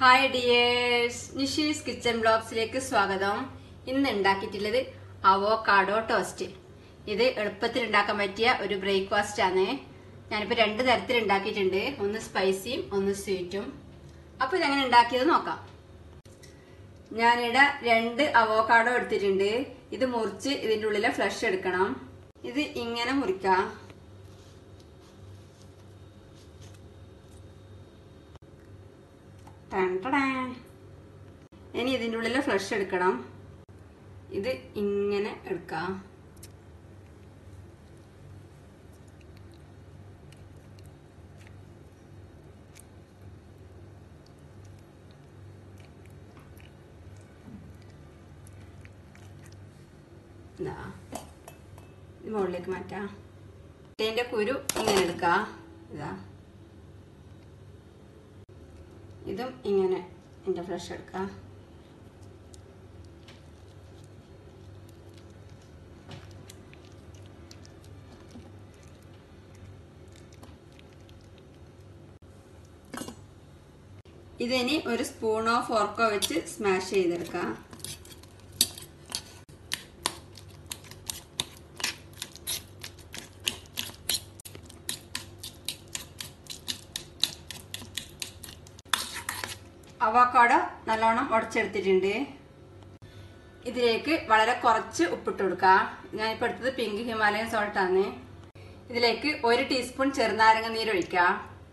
Hi dears Nishi's kitchen ബ്ലോഗ്സിലേക്ക് സ്വാഗതം ഇന്ന് ഉണ്ടാക്കിയിട്ടുള്ളത് അവോക്കാഡോ ടോസ്റ്റ് ഇത് എളുപ്പത്തിൽ ഉണ്ടാക്കാൻ പറ്റിയ ഒരു ബ്രേക്ക്ഫാസ്റ്റ് ആണ് ഞാനിപ്പോൾ രണ്ട് തരത്തിൽ ഉണ്ടാക്കിയിട്ടുണ്ട് ഒന്ന് സ്പൈസിയും ഒന്ന് സ്വീറ്റും അപ്പോൾ ഇതെങ്ങനെ ഉണ്ടാക്കിയത് നോക്കാം ഞാനിവിടെ രണ്ട് അവോക്കാഡോ എടുത്തിട്ടുണ്ട് ഇത് മുറിച്ച് ഇതിൻ്റെ ഉള്ളിലെ ഫ്ലഷ് എടുക്കണം ഇത് ഇങ്ങനെ മുറിക്കാം ടാൻ ടടാൻ. ഇനി ഇതിൻ്റെ ഉള്ളിൽ ഫ്ലഷ് എടുക്കണം ഇത് ഇങ്ങനെ എടുക്കാം ഇതാ ഇത് മുകളിലേക്ക് മാറ്റാം ഇതിൻ്റെ കുരു ഇങ്ങനെ എടുക്കാം ഇതാ ഇതും ഇങ്ങനെ എൻ്റെ ഫ്ലഷ് എടുക്കാം ഇതിനി ഒരു സ്പൂണോ ഫോർക്കോ വെച്ച് സ്മാഷ് ചെയ്തെടുക്കാം അവക്കാടോ നല്ലോണം ഉടച്ചെടുത്തിട്ടുണ്ട് ഇതിലേക്ക് വളരെ കുറച്ച് ഉപ്പിട്ട് കൊടുക്കാം ഞാനിപ്പോൾ എടുത്തത് പിങ്ക് ഹിമാലയൻ സോൾട്ട് ആണ് ഇതിലേക്ക് ഒരു ടീസ്പൂൺ ചെറുനാരങ്ങ നീര് ഒഴിക്കാം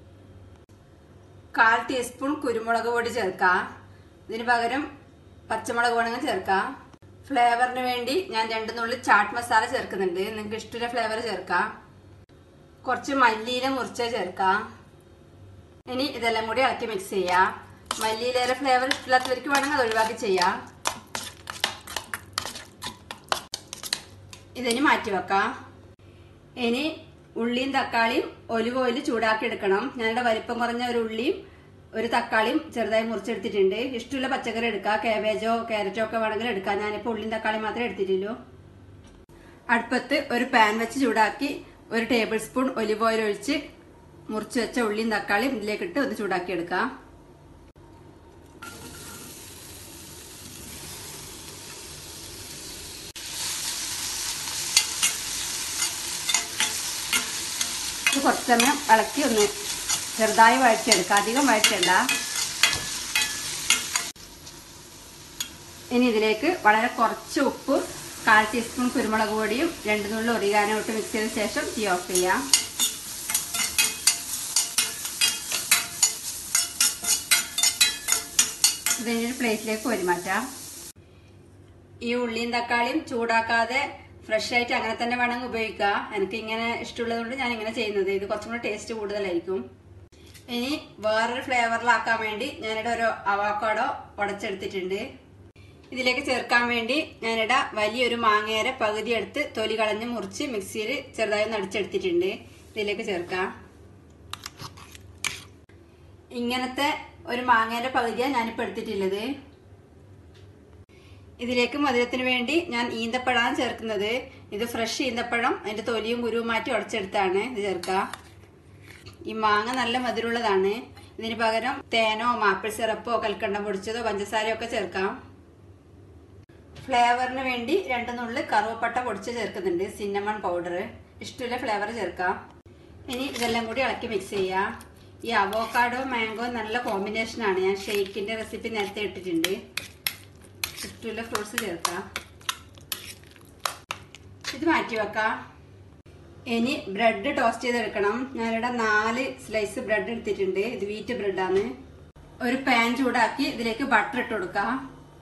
കാൽ ടീസ്പൂൺ കുരുമുളക് പൊടി ചേർക്കാം ഇതിന് പകരം പച്ചമുളക് വേണമെങ്കിൽ ചേർക്കാം ഫ്ലേവറിന് വേണ്ടി ഞാൻ രണ്ട് നുള്ളി ചാട്ട് മസാല ചേർക്കുന്നുണ്ട് നിങ്ങൾക്ക് ഇഷ്ടമുള്ള ഫ്ലേവർ ചേർക്കാം കുറച്ച് മല്ലിയില മുറിച്ച ചേർക്കാം ഇനി ഇതെല്ലാം കൂടി ഇളക്കി മിക്സ് ചെയ്യാം മല്ലിയിലേറെ ഫ്ലേവർ ഇഷ്ടമില്ലാത്തവർക്ക് വേണമെങ്കിൽ അത് ഒഴിവാക്കി ചെയ്യാം ഇതിനി മാറ്റി വെക്കാം ഇനി ഉള്ളിയും തക്കാളിയും ഒലിവ് ഓയിൽ ചൂടാക്കി എടുക്കണം ഞാനിവിടെ വലിപ്പം കുറഞ്ഞ ഒരു ഉള്ളിയും ഒരു തക്കാളിയും ചെറുതായി മുറിച്ചെടുത്തിട്ടുണ്ട് ഇഷ്ടമുള്ള പച്ചക്കറി എടുക്കാം കാബേജോ ക്യാരറ്റോ ഒക്കെ വേണമെങ്കിൽ എടുക്കാം ഞാനിപ്പോൾ ഉള്ളിയും തക്കാളിയും മാത്രമേ എടുത്തിട്ടുള്ളൂ അടുപ്പത്ത് ഒരു പാൻ വെച്ച് ചൂടാക്കി ഒരു ടേബിൾ സ്പൂൺ ഒലിവ് ഓയിൽ ഒഴിച്ച് മുറിച്ച് വെച്ച ഉള്ളിയും തക്കാളിയും ഇതിലേക്കിട്ട് ഒന്ന് ചൂടാക്കി എടുക്കാം ഇത് കുറച്ച് സമയം ഇളക്കി ഒന്ന് ചെറുതായി വഴറ്റിയെടുക്കുക അധികം വഴറ്റണ്ട ഇനി ഇതിലേക്ക് വളരെ കുറച്ച് ഉപ്പ് കാൽ ടീസ്പൂൺ കുരുമുളക് പൊടിയും രണ്ട് നുള്ളി ഒറിഗാനോ ഇട്ട് മിക്സ് ചെയ്ത ശേഷം തീ ഓഫ് ചെയ്യാം ഇതിനൊരു പ്ലേറ്റിലേക്ക് ഒരു മാറ്റാം ഈ ഉള്ളിയും തക്കാളിയും ചൂടാക്കാതെ ഫ്രഷ് ആയിട്ട് അങ്ങനെ തന്നെ വേണമെങ്കിൽ ഉപയോഗിക്കാം എനിക്ക് ഇങ്ങനെ ഇഷ്ടമുള്ളത് കൊണ്ട് ഞാൻ ഇങ്ങനെ ചെയ്യുന്നത് ഇത് കുറച്ചും കൂടെ ടേസ്റ്റ് കൂടുതലായിരിക്കും ഇനി വേറൊരു ഫ്ലേവറിലാക്കാൻ വേണ്ടി ഞാനിവിടെ ഒരു അവാക്കാടോ ഉടച്ചെടുത്തിട്ടുണ്ട് ഇതിലേക്ക് ചേർക്കാൻ വേണ്ടി ഞാനിവിടെ വലിയൊരു മാങ്ങയുടെ പകുതി എടുത്ത് തൊലി കളഞ്ഞ് മുറിച്ച് മിക്സിയിൽ ചെറുതായി നടിച്ചെടുത്തിട്ടുണ്ട് ഇതിലേക്ക് ചേർക്കാം ഇങ്ങനത്തെ ഒരു മാങ്ങയുടെ പകുതിയാണ് ഞാനിപ്പോൾ എടുത്തിട്ടുള്ളത് ഇതിലേക്ക് മധുരത്തിന് വേണ്ടി ഞാൻ ഈന്തപ്പഴമാണ് ചേർക്കുന്നത് ഇത് ഫ്രഷ് ഈന്തപ്പഴം അതിന്റെ തൊലിയും കുരുവും മാറ്റി ഉടച്ചെടുത്താണ് ഇത് ചേർക്കുക ഈ മാങ്ങ നല്ല മധുരമുള്ളതാണ് ഇതിന് പകരം തേനോ മാപ്പിൾ സിറപ്പോ കൽക്കണ്ടം പൊടിച്ചതോ പഞ്ചസാരയോ ഒക്കെ ചേർക്കാം ഫ്ലേവറിന് വേണ്ടി രണ്ട് നുള്ളി കറുവപ്പട്ട പൊടിച്ച് ചേർക്കുന്നുണ്ട് സിന്നമൺ പൗഡർ ഇഷ്ടമുള്ള ഫ്ലേവർ ചേർക്കാം ഇനി ഇതെല്ലാം കൂടി ഇളക്കി മിക്സ് ചെയ്യാം ഈ അവോക്കാഡോ മാംഗോ നല്ല കോമ്പിനേഷനാണ് ഞാൻ ഷെയ്ക്കിന്റെ റെസിപ്പി നേരത്തെ ഇട്ടിട്ടുണ്ട് ഇഷ്ടമുള്ള ഫ്രൂട്ട്സ് ചേർക്കാം ഇത് മാറ്റി വെക്കാം ഇനി ബ്രെഡ് ടോസ്റ്റ് ചെയ്തെടുക്കണം ഞാനിവിടെ നാല് സ്ലൈസ് ബ്രെഡ് എടുത്തിട്ടുണ്ട് ഇത് വീറ്റ് ബ്രെഡാണ് ഒരു പാൻ ചൂടാക്കി ഇതിലേക്ക് ബട്ടർ ഇട്ട് കൊടുക്കാം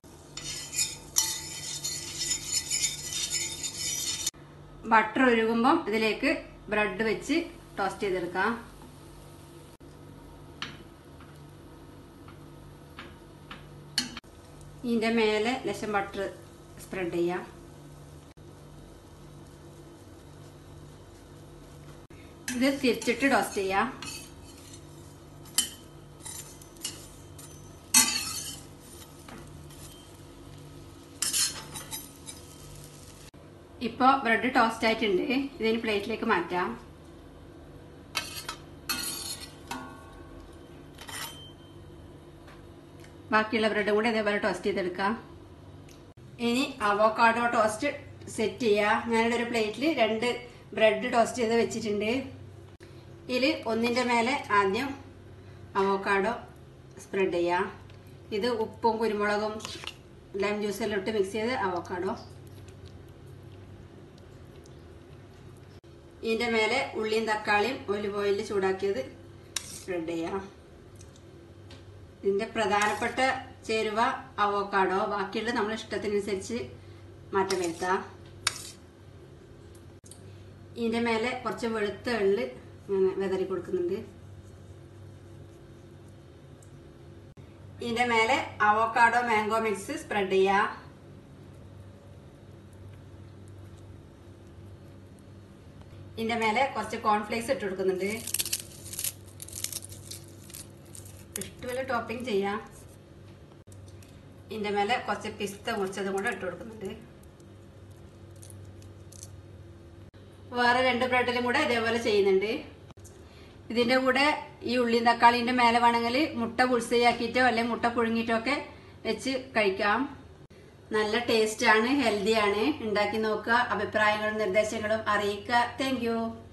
ബട്ടർ ഒഴുകുമ്പം ഇതിലേക്ക് ബ്രെഡ് വെച്ച് ടോസ്റ്റ് ചെയ്തെടുക്കാം ഇതിന്റെ മേലെ ലശം ബട്ടർ സ്പ്രെഡ് ചെയ്യാം ഇത് തിരിച്ചിട്ട് ടോസ്റ്റ് ചെയ്യാം ഇപ്പോ ബ്രെഡ് ടോസ്റ്റ് ആയിട്ടുണ്ട് ഇതിന് പ്ലേറ്റിലേക്ക് മാറ്റാം ബാക്കിയുള്ള ബ്രെഡും കൂടി ഇതേപോലെ ടോസ്റ്റ് ചെയ്തെടുക്കാം ഇനി അവോക്കാഡോ ടോസ്റ്റ് സെറ്റ് ചെയ്യാം ഞാനിവിടെ ഒരു പ്ലേറ്റിൽ രണ്ട് ബ്രെഡ് ടോസ്റ്റ് ചെയ്ത് വെച്ചിട്ടുണ്ട് ഇതിൽ ഒന്നിൻ്റെ മേലെ ആദ്യം അവോക്കാഡോ സ്പ്രെഡ് ചെയ്യാം ഇത് ഉപ്പും കുരുമുളകും ലൈം ജ്യൂസെല്ലാം ഇട്ട് മിക്സ് ചെയ്ത് അവോക്കാഡോ ഇതിൻ്റെ മേലെ ഉള്ളിയും തക്കാളിയും ഒലിവ് ഓയിലിൽ ചൂടാക്കിയത് സ്പ്രെഡ് ചെയ്യാം ഇതിൻ്റെ പ്രധാനപ്പെട്ട ചേരുവ അവോക്കാഡോ ബാക്കിയുള്ളത് നമ്മൾ ഇഷ്ടത്തിനനുസരിച്ച് മാറ്റം വരുത്താം ഇതിൻ്റെ മേലെ കുറച്ച് വെളുത്ത എള്ള് ഇങ്ങനെ വിതറി കൊടുക്കുന്നുണ്ട് ഇതിൻ്റെ മേലെ അവോക്കാഡോ മാംഗോ മിക്സ് സ്പ്രെഡ് ചെയ്യാം ഇതിൻ്റെ മേലെ കുറച്ച് കോൺഫ്ലേക്സ് ഇട്ട് കൊടുക്കുന്നുണ്ട് ഇഷ്ടമുള്ള ടോപ്പിംഗ് ചെയ്യാം ഇതിൻ്റെ മേലെ കുറച്ച് പിസ്ത മുറിച്ചതും കൂടെ ഇട്ട് കൊടുക്കുന്നുണ്ട് വേറെ രണ്ട് ബ്രെഡിലും കൂടെ ഇതേപോലെ ചെയ്യുന്നുണ്ട് ഇതിന്റെ കൂടെ ഈ ഉള്ളിയും തക്കാളിന്റെ മേലെ വേണമെങ്കിൽ മുട്ട പുളിസയാക്കിയിട്ടോ അല്ലെങ്കിൽ മുട്ട പുഴുങ്ങിയിട്ടോ ഒക്കെ വെച്ച് കഴിക്കാം നല്ല ടേസ്റ്റ് ആണ് ഹെൽത്തി ആണ് ഉണ്ടാക്കി നോക്കുക അഭിപ്രായങ്ങളും നിർദ്ദേശങ്ങളും അറിയിക്കുക താങ്ക്